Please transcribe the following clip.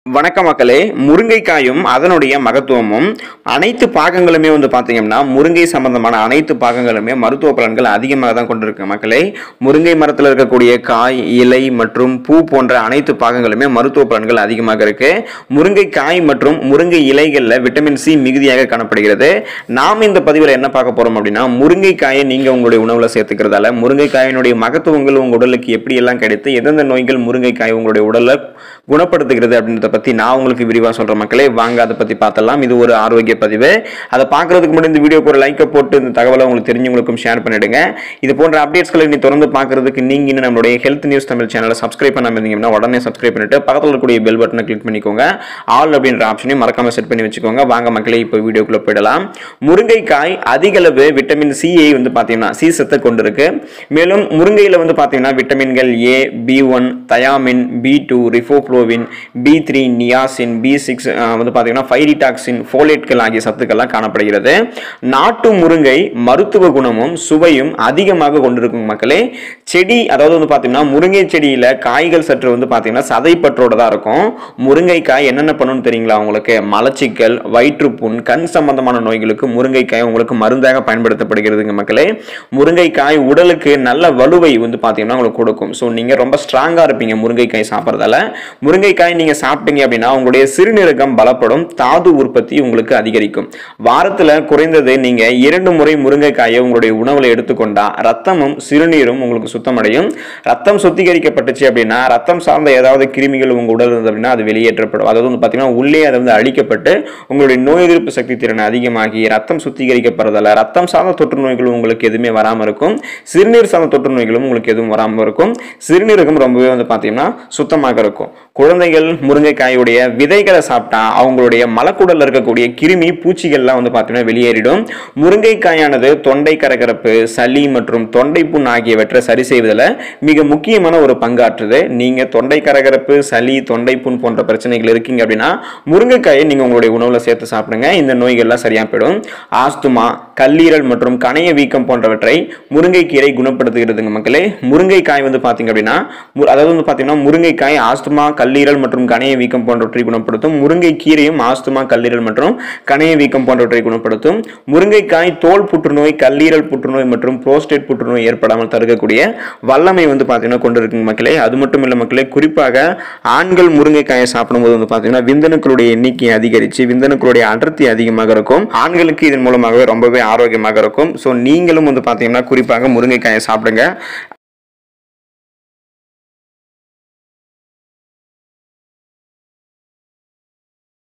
வணக்க மக்களே முருங்கைக்காயும் அதனுடைய மகத்துவமும் அனைத்து பாகங்களுமே வந்து பார்த்தீங்கன்னா முருங்கை சம்பந்தமான அனைத்து பாகங்களுமே மருத்துவ பலன்கள் அதிகமாக தான் கொண்டிருக்கு மக்களே முருங்கை மரத்தில் இருக்கக்கூடிய காய் இலை மற்றும் பூ போன்ற அனைத்து பாகங்களுமே மருத்துவ பலன்கள் அதிகமாக இருக்கு முருங்கைக்காய் மற்றும் முருங்கை இலைகளில் விட்டமின் சி மிகுதியாக காணப்படுகிறது நாம் இந்த பதிவில் என்ன பார்க்க போறோம் அப்படின்னா முருங்கைக்காயை நீங்க உங்களுடைய உணவுல சேர்த்துக்கிறதால முருங்கைக்காயினுடைய மகத்துவங்கள் உங்க உடலுக்கு எப்படி எல்லாம் கிடைத்து எந்தெந்த நோய்கள் முருங்கைக்காய் உங்களுடைய உடலை குணப்படுத்துகிறது அப்படின்றத பத்தி நான் உங்களுக்கு விரிவாக சொல்றேன் மக்களே வாங்க அதை பத்தி பார்த்தலாம் இது ஒரு ஆரோக்கிய பதிவு அதை பார்க்கறதுக்கு முன்னாடி இந்த வீடியோக்கு ஒரு லைக்கை போட்டு இந்த தகவலை உங்களுக்கு தெரிஞ்சவங்களுக்கும் ஷேர் பண்ணிடுங்க இது போன்ற அப்டேட்ஸ்களை நீ தொடர்ந்து பார்க்கறதுக்கு நீங்க இன்னும் நம்மளுடைய ஹெல்த் நியூஸ் தமிழ் சேனலை சப்ஸ்கிரைப் பண்ணாம இருந்தீங்கன்னா உடனே சப்ஸ்கிரைப் பண்ணிட்டு பக்கத்தில் இருக்கக்கூடிய பெல் பட்டனை கிளிக் பண்ணிக்கோங்க ஆல் அப்படின்ற ஆப்ஷனையும் மறக்காம செட் பண்ணி வச்சுக்கோங்க வாங்க மக்களே இப்போ வீடியோக்குள்ள போயிடலாம் முருங்கைக்காய் அதிக அளவு விட்டமின் சியை வந்து பார்த்தீங்கன்னா சி சத்தை கொண்டிருக்கு மேலும் முருங்கையில் வந்து பார்த்தீங்கன்னா விட்டமின்கள் A B one thiamine B two riboflavin B three niacin B six வந்து பார்த்தீங்கன்னா ஃபைரிடாக்சின் ஃபோலேட்கள் ஆகிய சத்துக்கள்லாம் காணப்படுகிறது நாட்டு முருங்கை மருத்துவ குணமும் சுவையும் அதிகமாக கொண்டிருக்கும் மக்களே செடி அதாவது வந்து பார்த்தீங்கன்னா முருங்கை செடியில் காய்கள் சற்று வந்து பார்த்தீங்கன்னா சதைப்பற்றோட தான் இருக்கும் முருங்கைக்காய் என்னென்ன பண்ணணும்னு தெரியுங்களா உங்களுக்கு மலச்சிக்கல் வயிற்றுப்புண் கண் சம்பந்தமான நோய்களுக்கு முருங்கைக்காய் உங்களுக்கு மருந்தாக பயன்படுத்தப்படுகிறதுங்க மக்களே முருங்கைக்காய் உடலுக்கு நல்ல வலுவை வந்து பார்த்தீங்கன்னா உங்களுக்கு கொடுக்கும் ஸோ நீங்கள் ரொம்ப ஸ்ட்ராங்காக இருப்பீங்க முருங்கைக்காய் சாப்பிட்றதால முருங்கைக்காய் நீங்கள் சாப்பிட்டீங்க அப்படின்னா உங்களுடைய சிறுநீரகம் பலப்படும் தாது உற்பத்தி உங்களுக்கு அதிகரிக்கும் வாரத்தில் குறைந்தது நீங்கள் இரண்டு முறை முருங்கைக்காயை உங்களுடைய உணவில் எடுத்துக்கொண்டா ரத்தமும் சிறுநீரும் உங்களுக்கு சுத்தமடையும் ரத்தம் சுத்திகரிக்கப்பட்டுச்சு அப்படின்னா ரத்தம் சார்ந்த ஏதாவது கிருமிகள் உங்கள் உடல் இருந்தது அப்படின்னா அது வெளியேற்றப்படும் அதாவது வந்து பார்த்தீங்கன்னா உள்ளே அது வந்து அழிக்கப்பட்டு உங்களுடைய நோய் எதிர்ப்பு சக்தி திறன் அதிகமாகி ரத்தம் சுத்திகரிக்கப்படுறதால ரத்தம் சார்ந்த தொற்று நோய்களும் உங்களுக்கு எதுவுமே வராமல் இருக்கும் சிறுநீர் சார்ந்த தொற்று நோய்களும் உங்களுக்கு எதுவும் வராமல் இருக்கும் சிறுநீரகம் ரொம்பவே வந்து பார்த்தீங்கன்னா சுத்தமாக இருக்கும் குழந்தைகள் முருங்கைக்காயுடைய விதைகளை சாப்பிட்டா அவங்களுடைய மலக்குடல்ல இருக்கக்கூடிய கிருமி பூச்சிகள்லாம் வந்து பார்த்தீங்கன்னா வெளியேறிடும் முருங்கைக்காயானது தொண்டை கரகரப்பு சளி மற்றும் தொண்டை புண் ஆகியவற்றை சரி செய்வதில் மிக முக்கியமான ஒரு பங்காற்றுது நீங்க தொண்டை கரகரப்பு சளி தொண்டை புண் போன்ற பிரச்சனைகள் இருக்கீங்க அப்படின்னா முருங்கைக்காயை நீங்க உங்களுடைய உணவுல சேர்த்து சாப்பிடுங்க இந்த நோய்கள்லாம் சரியா போயிடும் ஆஸ்துமா கல்லீரல் மற்றும் கணைய வீக்கம் போன்றவற்றை முருங்கைக்கீரை குணப்படுத்துகிறதுங்க மக்களே முருங்கைக்காய் வந்து பார்த்தீங்க அப்படின்னா மு- அதாவது வந்து பார்த்தீங்கன்னா முருங்கைக்காய் ஆஸ்துமா கல்லீரல் மற்றும் கணைய வீக்கம் போன்றவற்றை குணப்படுத்தும் முருங்கைக்கீரையும் ஆஸ்துமா கல்லீரல் மற்றும் கணைய வீக்கம் போன்றவற்றை குணப்படுத்தும் முருங்கைக்காய் தோல் புற்றுநோய் கல்லீரல் புற்றுநோய் மற்றும் புரோஸ்டேட் புற்றுநோய் ஏற்படாமல் தடுக்கக்கூடிய வல்லமை வந்து பார்த்தீங்கன்னா கொண்டிருக்குங்க மக்களே அது மட்டும் இல்லை மக்களே குறிப்பாக ஆண்கள் முருங்கைக்காயை சாப்பிடும்போது வந்து பார்த்தீங்கன்னா விந்தணுக்களுடைய எண்ணிக்கை அதிகரித்து விந்தணுக்களுடைய அடர்த்தி அதிகமாக இருக்கும் ஆண்களுக்கு இதன் மூலமாகவே ரொம்பவே ஆரோக்கியமாக இருக்கும் ஸோ நீங்களும் வந்து பார்த்தீங்கன்னா குறிப்பாக முருங்கைக்காயை சாப்பிடுங்க